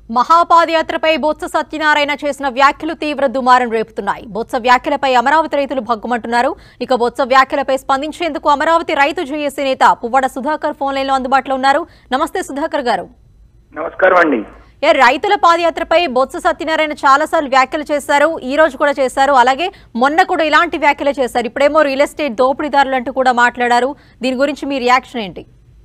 మహాపాదయాత్రపై బొత్స సత్యనారాయణ చేసిన వ్యాఖ్యలు తీవ్ర దుమారం రేపుతున్నాయి బొత్స వ్యాఖ్యలపై అమరావతి రైతులు భగ్గుమంటున్నారు ఇక బొత్స వ్యాఖ్యలపై స్పందించేందుకు అమరావతి రైతు జేఏసీ నేత పువ్వడ సుధాకర్ ఫోన్ లైన్లో అందుబాటులో ఉన్నారు నమస్తే సుధాకర్ గారు నమస్కారం అండి ఏ రైతుల పాదయాత్రపై బొత్స సత్యనారాయణ చాలాసార్లు వ్యాఖ్యలు చేశారు ఈ రోజు కూడా చేశారు అలాగే మొన్న కూడా ఇలాంటి వ్యాఖ్యలు చేశారు ఇప్పుడేమో రియల్ ఎస్టేట్ దోపిడీదారులు అంటూ కూడా మాట్లాడారు దీని గురించి మీ రియాక్షన్ ఏంటి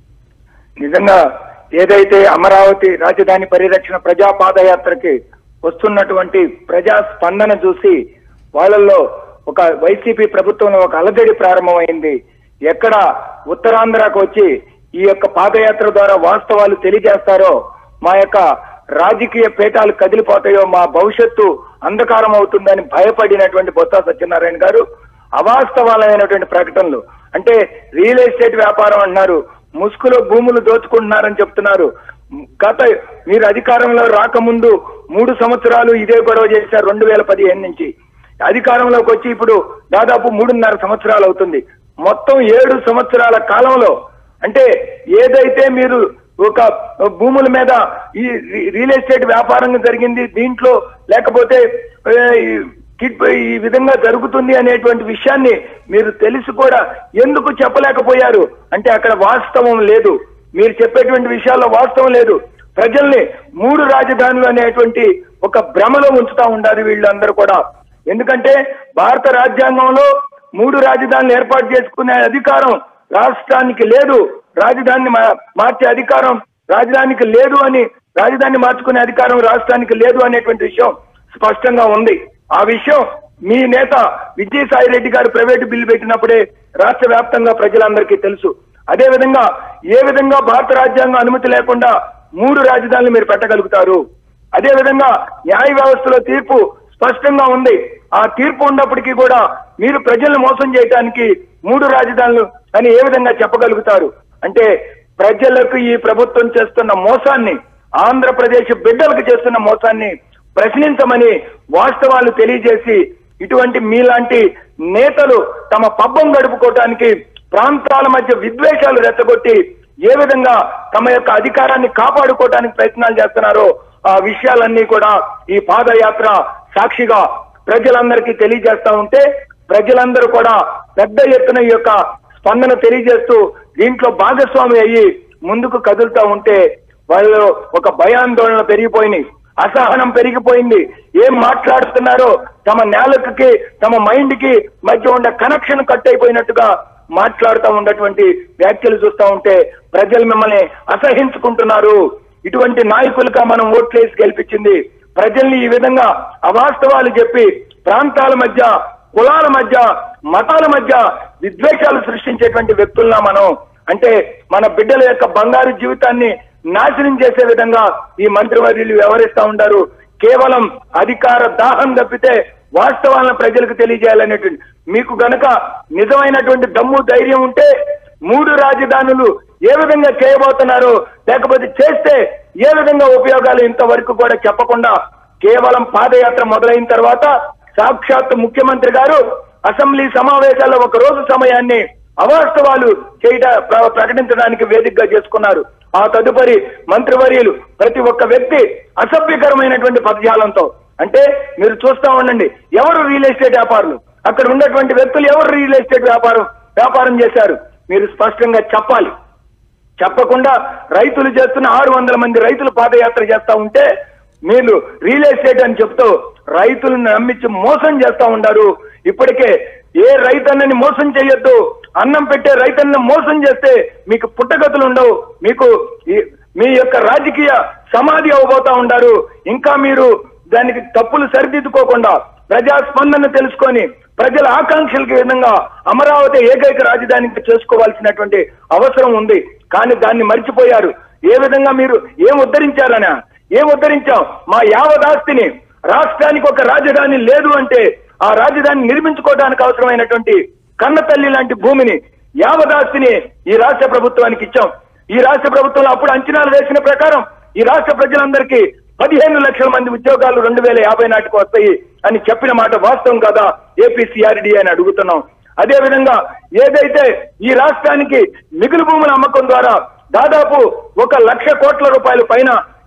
నిజంగా ఏదైతే అమరావతి రాజధాని పరిరక్షణ ప్రజా పాదయాత్రకి వస్తున్నటువంటి ప్రజా స్పందన చూసి వాళ్ళల్లో ఒక వైసీపీ ప్రభుత్వంలో ఒక అలజడి ప్రారంభమైంది ఎక్కడ ఉత్తరాంధ్రకు వచ్చి ఈ యొక్క పాదయాత్ర ద్వారా వాస్తవాలు తెలియజేస్తారో మా యొక్క రాజకీయ పీఠాలు కదిలిపోతాయో మా భవిష్యత్తు అంధకారం అవుతుందని భయపడినటువంటి బొత్స సత్యనారాయణ గారు అవాస్తవాలైనటువంటి ప్రకటనలు అంటే రియల్ ఎస్టేట్ వ్యాపారం అంటున్నారు ముసుగులో భూములు దోచుకుంటున్నారని చెప్తున్నారు గత మీరు అధికారంలో రాకముందు మూడు సంవత్సరాలు ఇదే గొడవ చేశారు రెండు వేల పదిహేను నుంచి అధికారంలోకి వచ్చి ఇప్పుడు దాదాపు మూడున్నర సంవత్సరాలు అవుతుంది మొత్తం ఏడు సంవత్సరాల కాలంలో అంటే ఏదైతే మీరు ఒక భూముల మీద ఈ రి- రియల్ ఎస్టేట్ వ్యాపారం జరిగింది దీంట్లో లేకపోతే ఏ, ఈ కిడ్ ఈ విధంగా జరుగుతుంది అనేటువంటి విషయాన్ని మీరు తెలిసి కూడా ఎందుకు చెప్పలేకపోయారు అంటే అక్కడ వాస్తవం లేదు మీరు చెప్పేటువంటి విషయాల్లో వాస్తవం లేదు ప్రజల్ని మూడు రాజధానులు అనేటువంటి ఒక భ్రమలో ఉంచుతా ఉండాలి వీళ్ళందరూ కూడా ఎందుకంటే భారత రాజ్యాంగంలో మూడు రాజధానులు ఏర్పాటు చేసుకునే అధికారం రాష్ట్రానికి లేదు రాజధానిని మా- మార్చే అధికారం రాజధానికి లేదు అని రాజధాని మార్చుకునే అధికారం రాష్ట్రానికి లేదు అనేటువంటి విషయం స్పష్టంగా ఉంది ఆ విషయం మీ నేత విజయసాయి రెడ్డి గారు ప్రైవేటు బిల్లు పెట్టినప్పుడే రాష్ట్ర వ్యాప్తంగా ప్రజలందరికీ తెలుసు అదే విధంగా ఏ విధంగా భారత రాజ్యాంగం అనుమతి లేకుండా మూడు రాజధానులు మీరు పెట్టగలుగుతారు అదే విధంగా న్యాయ వ్యవస్థలో తీర్పు స్పష్టంగా ఉంది ఆ తీర్పు ఉన్నప్పటికీ కూడా మీరు ప్రజలను మోసం చేయడానికి మూడు రాజధానులు అని ఏ విధంగా చెప్పగలుగుతారు అంటే ప్రజలకు ఈ ప్రభుత్వం చేస్తున్న మోసాన్ని ఆంధ్రప్రదేశ్ బిడ్డలకు చేస్తున్న మోసాన్ని ప్రశ్నించమని వాస్తవాలు తెలియజేసి ఇటువంటి మీలాంటి నేతలు తమ పబ్బం గడుపుకోవటానికి ప్రాంతాల మధ్య విద్వేషాలు రెచ్చగొట్టి ఏ విధంగా తమ యొక్క అధికారాన్ని కాపాడుకోవడానికి ప్రయత్నాలు చేస్తున్నారో ఆ విషయాలన్నీ కూడా ఈ పాదయాత్ర సాక్షిగా ప్రజలందరికీ తెలియజేస్తా ఉంటే ప్రజలందరూ కూడా పెద్ద ఎత్తున ఈ యొక్క స్పందన తెలియజేస్తూ దీంట్లో భాగస్వామి అయ్యి ముందుకు కదులుతా ఉంటే వాళ్ళు ఒక భయాందోళన పెరిగిపోయినాయి అసహనం పెరిగిపోయింది ఏం మాట్లాడుతున్నారో తమ నేలకి తమ మైండ్ కి మధ్య ఉన్న కనెక్షన్ కట్ అయిపోయినట్టుగా మాట్లాడుతూ ఉన్నటువంటి వ్యాఖ్యలు చూస్తా ఉంటే ప్రజలు మిమ్మల్ని అసహించుకుంటున్నారు ఇటువంటి నాయకులుగా మనం ఓట్లేసి గెలిపించింది ప్రజల్ని ఈ విధంగా అవాస్తవాలు చెప్పి ప్రాంతాల మధ్య కులాల మధ్య మతాల మధ్య విద్వేషాలు సృష్టించేటువంటి వ్యక్తుల్లా మనం అంటే మన బిడ్డల యొక్క బంగారు జీవితాన్ని నాశనం చేసే విధంగా ఈ మంత్రివర్యులు వ్యవహరిస్తా ఉంటారు కేవలం అధికార దాహం తప్పితే వాస్తవాలను ప్రజలకు తెలియజేయాలనేటువంటి మీకు గనక నిజమైనటువంటి దమ్ము ధైర్యం ఉంటే మూడు రాజధానులు ఏ విధంగా చేయబోతున్నారో లేకపోతే చేస్తే ఏ విధంగా ఉపయోగాలు ఇంతవరకు కూడా చెప్పకుండా కేవలం పాదయాత్ర మొదలైన తర్వాత సాక్షాత్ ముఖ్యమంత్రి గారు అసెంబ్లీ సమావేశాల్లో ఒక రోజు సమయాన్ని అవాస్తవాలు చేయట ప్ర- ప్రకటించడానికి వేదికగా చేసుకున్నారు ఆ తదుపరి మంత్రివర్యులు ప్రతి ఒక్క వ్యక్తి అసభ్యకరమైనటువంటి పదజాలంతో అంటే మీరు చూస్తా ఉండండి ఎవరు రియల్ ఎస్టేట్ వ్యాపారులు అక్కడ ఉన్నటువంటి వ్యక్తులు ఎవరు రియల్ ఎస్టేట్ వ్యాపారం వ్యాపారం చేశారు మీరు స్పష్టంగా చెప్పాలి చెప్పకుండా రైతులు చేస్తున్న ఆరు వందల మంది రైతులు పాదయాత్ర చేస్తా ఉంటే మీరు రియల్ ఎస్టేట్ అని చెప్తూ రైతులను నమ్మించి మోసం చేస్తా ఉండారు ఇప్పటికే ఏ రైతన్నని మోసం చేయొద్దు అన్నం పెట్టే రైతన్నని మోసం చేస్తే మీకు పుట్టగతులు ఉండవు మీకు ఈ- మీ యొక్క రాజకీయ సమాధి అవబోతా ఉండారు ఇంకా మీరు దానికి తప్పులు సరిదిద్దుకోకుండా ప్రజా స్పందన తెలుసుకొని ప్రజల ఆకాంక్షలకు విధంగా అమరావతి ఏకైక రాజధానికి చేసుకోవాల్సినటువంటి అవసరం ఉంది కానీ దాన్ని మర్చిపోయారు ఏ విధంగా మీరు ఏం ఉద్ధరించారనా ఏం ఉద్ధరించాం మా యావదాస్తిని రాష్ట్రానికి ఒక రాజధాని లేదు అంటే ఆ రాజధాని నిర్మించుకోవడానికి అవసరమైనటువంటి కన్న తల్లి లాంటి భూమిని యావదాస్తిని ఈ రాష్ట్ర ప్రభుత్వానికి ఇచ్చాం ఈ రాష్ట్ర ప్రభుత్వంలో అప్పుడు అంచనాలు వేసిన ప్రకారం ఈ రాష్ట్ర ప్రజలందరికీ పదిహేను లక్షల మంది ఉద్యోగాలు రెండు వేల యాభై నాటికి వస్తాయి అని చెప్పిన మాట వాస్తవం కదా ఏపీసీఆర్డీ అని అడుగుతున్నాం అదే విధంగా ఏదైతే ఈ రాష్ట్రానికి మిగులు భూముల అమ్మకం ద్వారా దాదాపు ఒక లక్ష కోట్ల రూపాయల పైన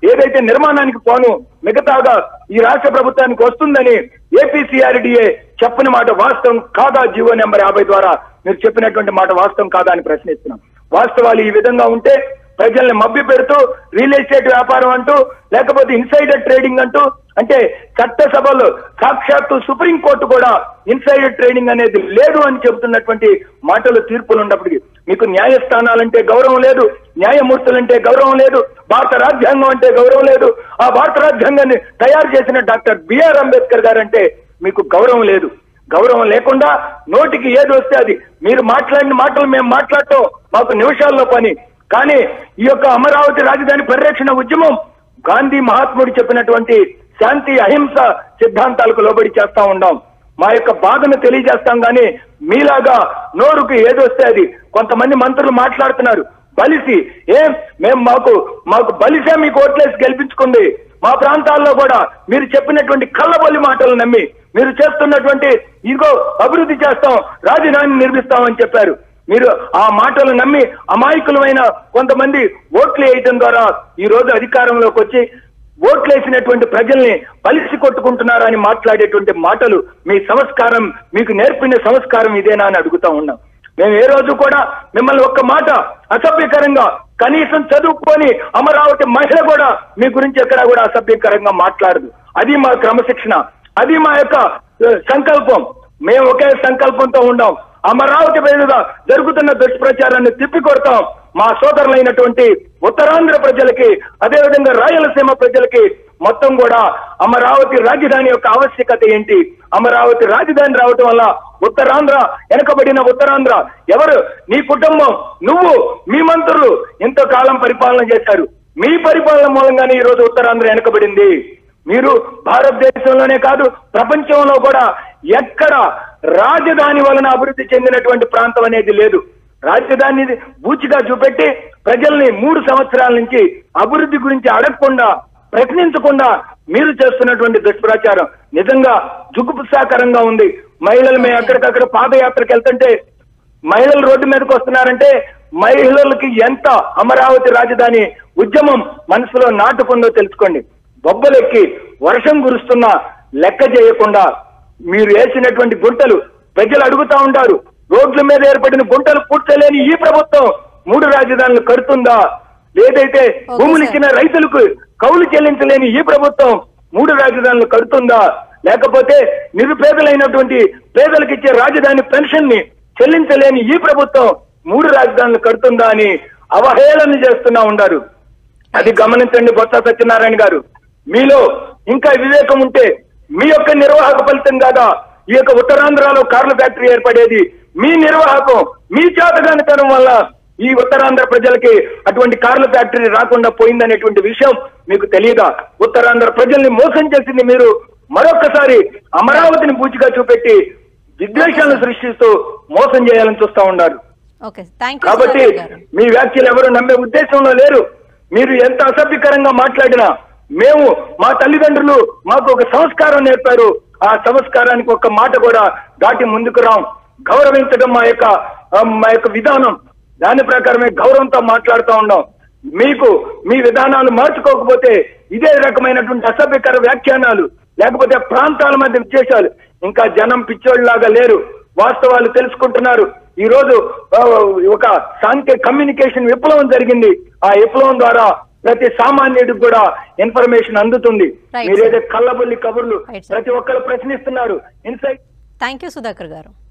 ఏదైతే నిర్మాణానికి పోను మిగతాగా ఈ రాష్ట్ర ప్రభుత్వానికి వస్తుందని ఏపీసీఆర్డీఏ చెప్పని మాట వాస్తవం కాదా జీవో నెంబర్ యాభై ద్వారా మీరు చెప్పినటువంటి మాట వాస్తవం కాదా అని ప్రశ్నిస్తున్నాం వాస్తవాలు ఈ విధంగా ఉంటే ప్రజల్ని మభ్య పెడుతూ రియల్ ఎస్టేట్ వ్యాపారం అంటూ లేకపోతే ఇన్సైడర్ ట్రేడింగ్ అంటూ అంటే చట్టసభలో సాక్షాత్తు సుప్రీంకోర్టు కూడా ఇన్సైడర్ ట్రేడింగ్ అనేది లేదు అని చెబుతున్నటువంటి మాటలు తీర్పులు ఉన్నప్పటికీ మీకు న్యాయస్థానాలంటే గౌరవం లేదు న్యాయమూర్తులంటే గౌరవం లేదు భారత రాజ్యాంగం అంటే గౌరవం లేదు ఆ భారత రాజ్యాంగాన్ని తయారు చేసిన డాక్టర్ బిఆర్ అంబేద్కర్ గారంటే మీకు గౌరవం లేదు గౌరవం లేకుండా నోటికి ఏది వస్తే అది మీరు మాట్లాడిన మాటలు మేము మాట్లాడటం మాకు నిమిషాల్లో పని కానీ ఈ యొక్క అమరావతి రాజధాని పరిరక్షణ ఉద్యమం గాంధీ మహాత్ముడు చెప్పినటువంటి శాంతి అహింస సిద్ధాంతాలకు లోబడి చేస్తా ఉండాం మా యొక్క బాధను తెలియజేస్తాం కానీ మీలాగా నోరుకి ఏదొస్తే అది కొంతమంది మంత్రులు మాట్లాడుతున్నారు బలిసి ఏం మేము మాకు మాకు బలిసే మీకు ఓట్లేసి గెలిపించుకుంది మా ప్రాంతాల్లో కూడా మీరు చెప్పినటువంటి కళ్ళబొల్లి మాటలు నమ్మి మీరు చేస్తున్నటువంటి ఇదిగో అభివృద్ధి చేస్తాం రాజధాని నిర్మిస్తామని చెప్పారు మీరు ఆ మాటలు నమ్మి అమాయకులమైన కొంతమంది ఓట్లు వేయటం ద్వారా ఈ రోజు అధికారంలోకి వచ్చి ఓట్లు వేసినటువంటి ప్రజల్ని పలిసి కొట్టుకుంటున్నారా అని మాట్లాడేటువంటి మాటలు మీ సంస్కారం మీకు నేర్పిన సంస్కారం ఇదేనా అని అడుగుతా ఉన్నాం మేము ఏ రోజు కూడా మిమ్మల్ని ఒక్క మాట అసభ్యకరంగా కనీసం చదువుకొని అమరావతి మహిళ కూడా మీ గురించి ఎక్కడా కూడా అసభ్యకరంగా మాట్లాడదు అది మా క్రమశిక్షణ అది మా యొక్క ఆ, సంకల్పం మేము ఒకే సంకల్పంతో ఉండాం అమరావతి మీదుగా జరుగుతున్న దుష్ప్రచారాన్ని తిప్పికొడతాం మా సోదరులైనటువంటి ఉత్తరాంధ్ర ప్రజలకి అదేవిధంగా రాయలసీమ ప్రజలకి మొత్తం కూడా అమరావతి రాజధాని యొక్క ఆవశ్యకత ఏంటి అమరావతి రాజధాని రావటం వల్ల ఉత్తరాంధ్ర వెనకబడిన ఉత్తరాంధ్ర ఎవరు నీ కుటుంబం నువ్వు మీ మంత్రులు ఇంతకాలం పరిపాలన చేశారు మీ పరిపాలన మూలంగానే ఈ రోజు ఉత్తరాంధ్ర వెనకబడింది మీరు భారతదేశంలోనే కాదు ప్రపంచంలో కూడా ఎక్కడ రాజధాని వలన అభివృద్ధి చెందినటువంటి ప్రాంతం అనేది లేదు రాజధాని బూచిగా చూపెట్టి ప్రజల్ని మూడు సంవత్సరాల నుంచి అభివృద్ధి గురించి అడగకుండా ప్రశ్నించకుండా మీరు చేస్తున్నటువంటి దుష్ప్రచారం నిజంగా జుగుప్సాకరంగా ఉంది మహిళలు మేము ఎక్కడికక్కడ పాదయాత్రకు వెళ్తుంటే మహిళలు రోడ్డు మీదకి వస్తున్నారంటే మహిళలకి ఎంత అమరావతి రాజధాని ఉద్యమం మనసులో నాటుకుందో తెలుసుకోండి బొబ్బలెక్కి వర్షం కురుస్తున్నా లెక్క చేయకుండా మీరు వేసినటువంటి గుంటలు ప్రజలు అడుగుతా ఉంటారు రోడ్ల మీద ఏర్పడిన గుంటలు పూడ్చలేని ఈ ప్రభుత్వం మూడు రాజధానులు కడుతుందా లేదైతే Okay, భూములు sir. ఇచ్చిన రైతులకు కౌలు చెల్లించలేని ఈ ప్రభుత్వం మూడు రాజధానులు కడుతుందా లేకపోతే నిరుపేదలైనటువంటి పేదలకు ఇచ్చే రాజధాని పెన్షన్ ని చెల్లించలేని ఈ ప్రభుత్వం మూడు రాజధానులు కడుతుందా అని అవహేళన చేస్తున్నా ఉన్నారు అది గమనించండి బొత్స సత్యనారాయణ గారు మీలో ఇంకా వివేకం ఉంటే మీ యొక్క నిర్వాహక ఫలితం కాదా ఈ యొక్క ఉత్తరాంధ్రలో కార్ల ఫ్యాక్టరీ ఏర్పడేది మీ నిర్వాహకం మీ చేతగానితనం వల్ల ఈ ఉత్తరాంధ్ర ప్రజలకి అటువంటి కార్ల ఫ్యాక్టరీ రాకుండా పోయిందనేటువంటి విషయం మీకు తెలియదా ఉత్తరాంధ్ర ప్రజల్ని మోసం చేసింది మీరు మరొక్కసారి అమరావతిని పూచిగా చూపెట్టి విద్వేషాలను సృష్టిస్తూ మోసం చేయాలని చూస్తా ఉన్నారు ఓకే థ్యాంక్ యూ కాబట్టి సుధాకర్ గారు మీ వ్యాఖ్యలు ఎవరు నమ్మే ఉద్దేశంలో లేరు మీరు ఎంత అసభ్యకరంగా మాట్లాడినా మేము మా తల్లిదండ్రులు మాకు ఒక సంస్కారం నేర్పారు ఆ సంస్కారానికి ఒక మాట కూడా దాటి ముందుకు రాం గౌరవించడం మా యొక్క ఆ, మా యొక్క విధానం దాని ప్రకారమే గౌరవంతో మాట్లాడుతూ ఉన్నాం మీకు మీ విధానాలు మార్చుకోకపోతే ఇదే రకమైనటువంటి అసభ్యకర వ్యాఖ్యానాలు లేకపోతే ప్రాంతాల మధ్య విశేషాలు ఇంకా జనం పిచ్చోళ్ళలాగా లేరు వాస్తవాలు తెలుసుకుంటున్నారు ఈ రోజు ఆ, ఒక సాంకేతిక కమ్యూనికేషన్ విప్లవం జరిగింది ఆ విప్లవం ద్వారా ప్రతి సామాన్యుడికి కూడా ఇన్ఫర్మేషన్ అందుతుంది Right, మీరేదో కళ్ళబొల్లి కబుర్లు Right, sir. ప్రతి ఒక్కరు ప్రశ్నిస్తున్నారు ఇన్సైట్ థ్యాంక్ యూ సుధాకర్ గారు